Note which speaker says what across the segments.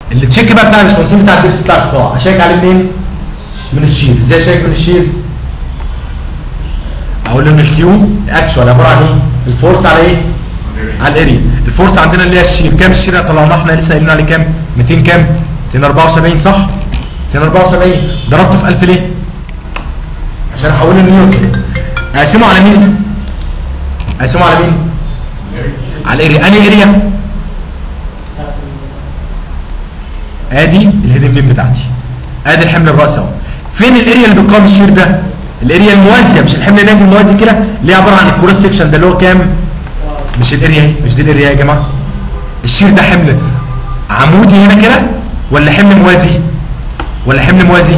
Speaker 1: اللي تشيك بقى بتاع الباشمهندسين بتاع الدبس بتاع القطاع اشيك عليه منين؟ من الشير ازاي اشيك من الشير؟ اقول له ان الكيو اكشوال عباره عن ايه؟ الفورس على ايه؟ على الاريا الفورس عندنا اللي هي الشير كام الشير اللي طلعناه احنا لسه قايلين عليه كام 200 كام 274 صح 274 ضربته في 1000 ليه عشان احوله لنيوتن اقسمه على مين اقسمه على مين على الاريا انهي اريا ادي الهيدن بين بتاعتي ادي الحمل الراسي اهو فين الاريا اللي بتقاوم الشير ده الاريا الموازيه مش الحمل نازل موازي كده اللي هي عباره عن الكروس سكشن ده اللي هو كام مش الاريا اهي مش دي الاريا يا جماعه الشير ده حمل عمودي هنا كده ولا حمل موازي ولا حمل موازي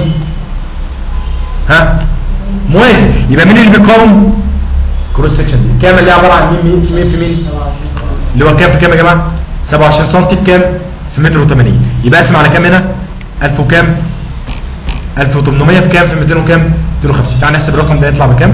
Speaker 1: ها موازي يبقى مين اللي بيقاوم كروس سكشن دي كام اللي هي عباره عن مين مين في مين في مين اللي هو كام في كام يا جماعه 27 سم في كام في متر و80 يبقى اقسم على كام هنا 1000 وكام 1800 في كام في 200 وكام 250 تعال نحسب الرقم ده يطلع بكام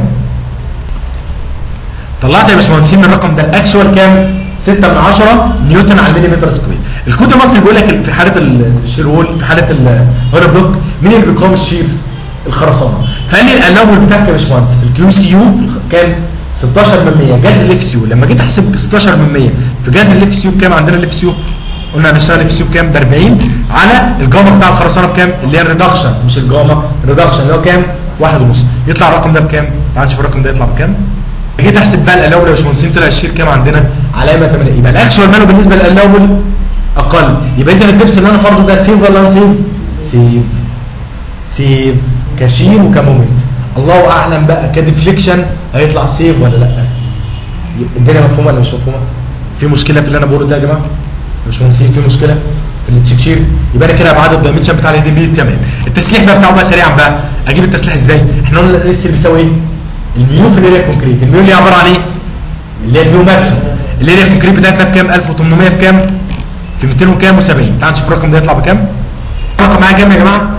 Speaker 1: طلعت يا باشمهندسين الرقم ده الاكشوال كام 6 من 10 نيوتن على المليمتر سكوير الكود المصري بيقول لك في حاله الشير وول في حاله الهولو بلوك مين اللي بيقاوم الشير الخرسانه فقال لي الاول بتاعك يا باشمهندس في الكيو سي يو كام 16 من 100 جاز الاف سي يو لما جيت احسب 16 من 100 في جاز الاف سي يو بكام عندنا الاف سي يو قلنا هنشتغل اف سي يو بكام ب 40 على الجاما بتاع الخرسانه بكام اللي هي الريدكشن مش الجاما الريدكشن اللي هو كام واحد ونص يطلع الرقم ده بكام تعال نشوف الرقم ده يطلع بكام جيت احسب بقى الالاول يا باشمهندسين طلع الشير كام عندنا علامه 8 يبقى الاكشوال ماله بالنسبه للالاول اقل يبقى اذا الدبس اللي انا فرضه ده سيف ولا نون سيف؟ سيف سيف كشير وكمومنت الله اعلم بقى كديفليكشن هيطلع سيف ولا لا الدنيا مفهومه ولا مش مفهومه في مشكله في اللي انا بقوله ده يا جماعه مش مهندسين في مشكله في التشكير يبقى انا كده ابعاد الدايمنشن بتاع الهيدن بي تمام التسليح بقى بتاعه بقى سريعا بقى اجيب التسليح ازاي احنا قلنا الاس اللي بيساوي ايه الميو في الاريا كونكريت الميو اللي هي عباره عن ايه اللي هي الفيو ماكسيموم الاريا كونكريت بتاعتنا بكام 1800 في كام في 200 وكام و70 تعال نشوف الرقم ده يطلع بكام الرقم معايا كام يا جماعه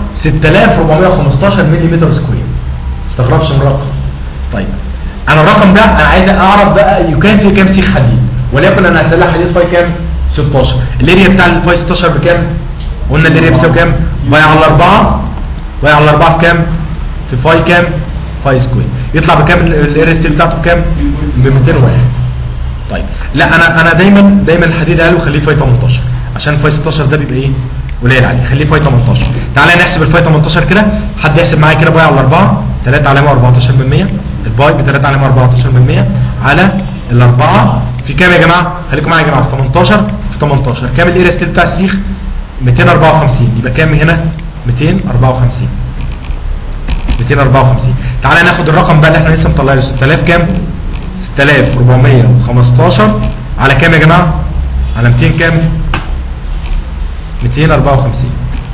Speaker 1: 6415 ملم سكوير ما تستغربش من الرقم طيب انا الرقم ده انا عايز اعرف بقى يكافئ كام سيخ حديد وليكن انا هسلح حديد فاي كام 16 الاريا بتاع الفاي 16 بكام قلنا الاريا بتساوي كام باي على 4 باي على 4 في كام في فاي كام فاي سكوير يطلع بكام الاريا ستيل بتاعته بكام ب 201 طيب لا انا انا دايما دايما الحديد قالوا خليه فاي 18 عشان الفاي 16 ده بيبقى ايه قليل عليه خليه فاي 18 تعالى نحسب الفاي 18 كده حد يحسب معايا كده باي على 4 3 علامه 14 من 100 الباي ب 3 علامه 14 من 100 على الاربعه في كام يا جماعه خليكم معايا يا جماعه في 18 في 18 كام الاريا ستيل بتاع السيخ 254 يبقى كام هنا 254 254 تعالى ناخد الرقم بقى اللي احنا لسه مطلعينه 6000 كام 6415 على كام يا جماعه على 200 كام 254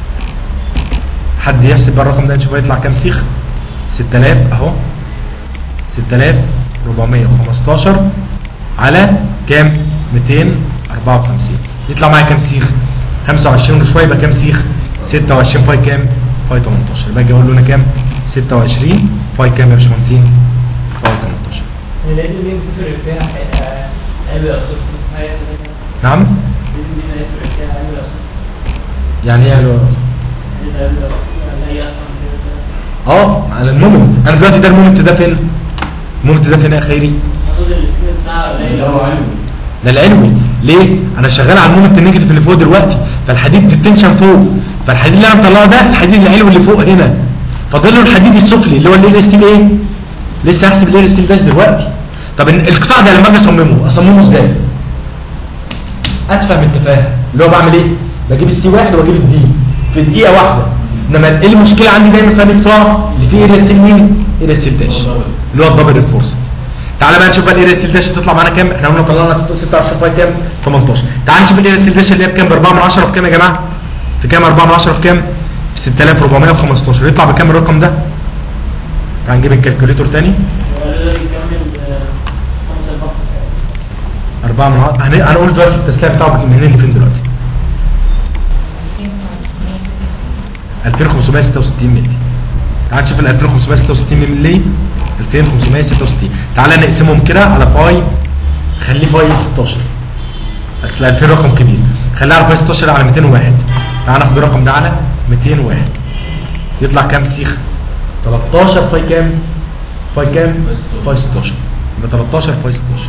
Speaker 1: حد يحسب بقى الرقم ده نشوف هيطلع كام سيخ 6000 اهو 6415 على كام 254 يطلع معايا كام سيخ 25 وشويه يبقى كام سيخ 26 فاي كام فاي 18 يبقى اجي اقول له هنا كام 26 فاي كام يا باشمهندسين فاي 18
Speaker 2: لان اللي بتفرق فيها هيبقى قلب الاسوس
Speaker 1: نعم
Speaker 2: دي هيفرق فيها قلب الاسوس
Speaker 1: يعني ايه قالوا
Speaker 2: قلب الاسوس هي اصلا كده
Speaker 1: اه على المومنت انا دلوقتي ده المومنت ده فين المومنت ده فين يا خيري
Speaker 2: اقصد السكيلز بتاعها قليل هو
Speaker 1: ده العلوي ليه انا شغال على المومنت النيجاتيف اللي فوق دلوقتي فالحديد التنشن فوق فالحديد اللي انا مطلعه ده الحديد العلوي اللي فوق هنا فاضل له الحديد السفلي اللي هو الاير ستيل ايه لسه هحسب الاير ستيل داش دلوقتي طب إن القطاع ده لما اجي اصممه اصممه ازاي اتفهم التفاهه اللي هو بعمل ايه بجيب السي واحد واجيب الدي في دقيقه واحده انما ايه المشكله عندي دايما في هذا القطاع اللي فيه اير ستيل مين اير ستيل داش اللي هو الدبل رينفورسد تعالى بقى نشوف الاير ستيل داش تطلع معانا كام احنا قلنا طلعنا 26 فاي كام 18 تعال نشوف الاير ستيل داش اللي هي بكام ب 4 من 10 في كام يا جماعه في كام 4 من 10 في كام في 6415 يطلع بكام الرقم ده تعال نجيب الكالكوليتور تاني
Speaker 2: وقالوا لي يكمل آه، خمسة البحر
Speaker 1: 4 من 10 هن- هنقول دلوقتي التسليح بتاعه من هنا لفين دلوقتي 2566 مللي تعال نشوف ال 2566 مللي 2566 تعال نقسمهم كده على فاي خليه فاي 16 اصل 2000 رقم كبير خليه على فاي 16 على 201 تعال ناخد الرقم ده على 201 يطلع كام سيخ 13 فاي كام فاي كام فاي 16 يبقى 13 فاي 16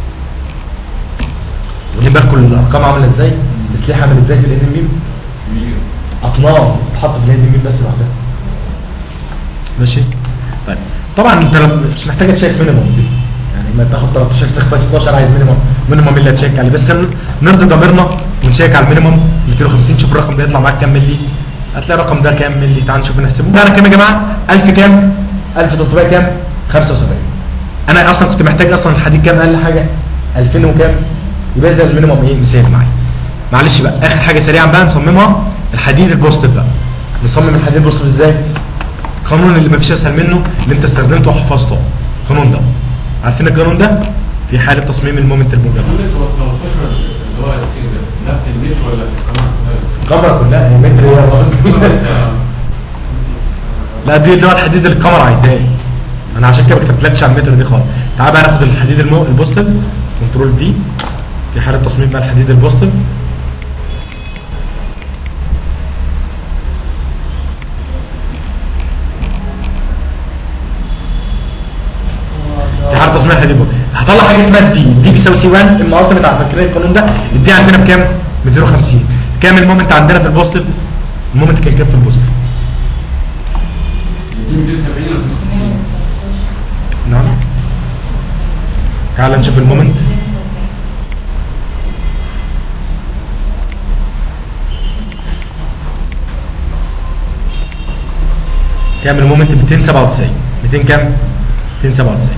Speaker 1: واخدين بالكم الارقام عامله ازاي التسليح عامل ازاي في الهيدن بيم اطنان تتحط في الهيدن بيم بس لوحدها ماشي طيب طبعا انت لم- مش محتاج تشيك مينيموم دي يعني ما تاخد 13 سيخ فاي 16 عايز مينيموم مينيموم اللي هتشيك عليه بس ن- نرضي ضميرنا ونشيك على المينيموم 250 شوف الرقم ده يطلع معاك كام ملي هتلاقي الرقم ده كام ملي تعال نشوف نحسبه ده انا كام يا جماعه 1000 كام 1300 كام 75 انا اصلا كنت محتاج اصلا الحديد كام اقل حاجه 2000 وكام يبقى اذا المينيموم ايه مساعد معايا معلش بقى اخر حاجه سريعا بقى نصممها الحديد البوستيف بقى نصمم الحديد البوستيف ازاي القانون اللي مفيش اسهل منه اللي انت استخدمته وحفظته القانون ده عارفين القانون ده في حاله تصميم المومنت الموجب
Speaker 3: المهندس هو 13 اللي هو السين ده ده في النت ولا في القمر؟
Speaker 1: الكاميرا كلها هي متر ايه لا دي اللي هو الحديد اللي الكاميرا عايزاه انا عشان كده ما كتبتلكش على المتر دي خالص تعال بقى ناخد الحديد المو... البوستيف كنترول في في حاله تصميم بقى الحديد البوستيف في حاله تصميم الحديد البوستيف هطلع حاجه اسمها الدي الدي بيساوي سي 1 اما التيمت على فاكرين القانون ده الدي عندنا بكام 250 كام المومنت عندنا في البوستيف المومنت كان كام في البوستيف
Speaker 3: دي 270 ولا 260
Speaker 1: نعم تعال نشوف المومنت كام المومنت 297 200 كام 297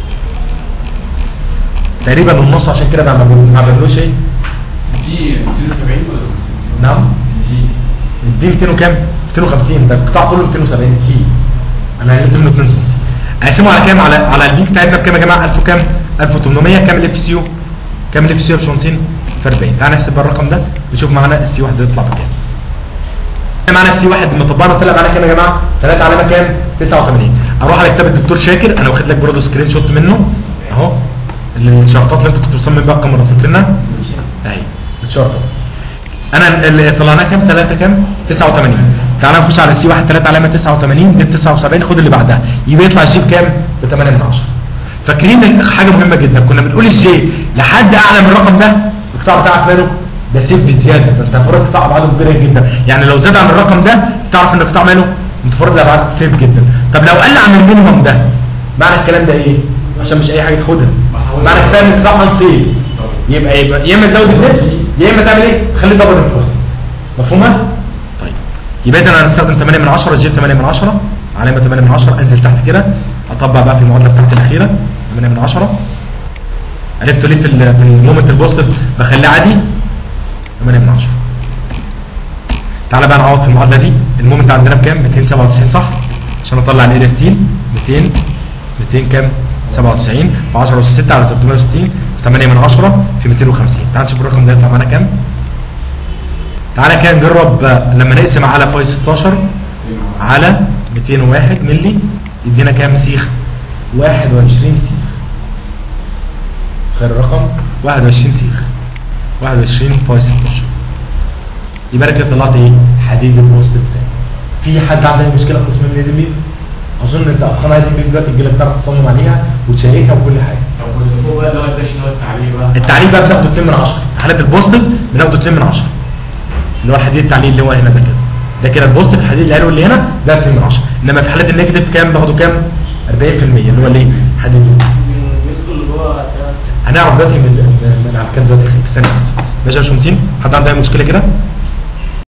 Speaker 1: تقريبا النص عشان كده ما عمل- ما عملوش ايه
Speaker 3: دي 270 ولا 260
Speaker 1: نعم
Speaker 3: دي
Speaker 1: الدي 200 وكام 250 ده القطاع كله 270 الدي انا قلت منه 2 سم اقسمه على كام على على البي بتاعتنا بكام يا جماعه 1000 وكام 1800 كام الاف سي يو كام الاف سي يو يا باشمهندسين في 40 تعال نحسب بقى الرقم ده نشوف معانا السي واحد يطلع بكام معانا السي واحد لما طبقنا طلع معانا كام يا جماعه 3 علامه كام 89 اروح على كتاب الدكتور شاكر انا واخد لك برضه سكرين شوت منه اهو الشرطات اللي انت كنت بتصمم بقى الكاميرا فاكرينها اهي الشرطه انا اللي طلعناه كام 3 كام 89 تعال نخش على السي 1 3 علامه 89 دي 79 خد اللي بعدها يبقى يطلع الجي بكام ب 8 من 10 فاكرين ال- حاجه مهمه جدا كنا بنقول الجي لحد اعلى من الرقم ده القطاع بتاعك ماله ده سيف بزياده ده انت فرق قطاع ابعاده كبيره جدا يعني لو زاد عن الرقم ده تعرف ان القطاع ماله انت فرق الابعاد سيف جدا طب لو قل عن المينيمم ده معنى الكلام ده ايه عشان مش اي حاجه تاخدها معنى كده ان القطاع انسيف يبقى يبقى يا اما تزود النفسي يا اما تعمل ايه تخليه دبل انفورس مفهومه طيب يبقى اذا انا هنستخدم 8 من 10 جيب 8 من 10 علامه 8 من 10 انزل تحت كده اطبق بقى في المعادله بتاعتي الاخيره 8 من 10 عرفتوا ليه في ال- في المومنت البوزيتيف بخليه عادي 8 من 10 تعالى بقى نعوض في المعادله دي المومنت عندنا بكام 297 صح عشان اطلع الاريا ستيل 200 200 كام 97 في 10 اس 6 على 360 في 8 من 10 في 250 تعال نشوف الرقم ده يطلع معانا كام تعالى كده نجرب آه، لما نقسم على فاي 16 على 201 ملي يدينا كام سيخ 21 سيخ تخيل الرقم 21 سيخ 21 فاي 16 يبقى أنا كده طلعت ايه حديد البوزيتيف تاني في حد عنده اي مشكله في تصميم الهيدن بيم اظن انت اتقان هيدن بيم دلوقتي الجيله بتعرف تصمم عليها وتشيكها وكل حاجه
Speaker 3: طب واللي فوق بقى اللي هو الداش اللي هو التعليق بقى
Speaker 1: التعليق بقى بناخده 2 من 10 في حاله البوزيتيف بناخده 2 من 10 اللي هو الحديد التعليق اللي هو هنا ده كده ده كده البوزيتيف الحديد اللي قاله اللي هنا ده 2 من 10 انما في حالات النيجاتيف كام باخده كام 40% اللي هو الايه حديد
Speaker 2: الميزو اللي هو
Speaker 1: هنعرف دلوقتي من من على الكام دلوقتي خير ثانيه واحده ماشي يا باشمهندسين حد عنده اي مشكله كده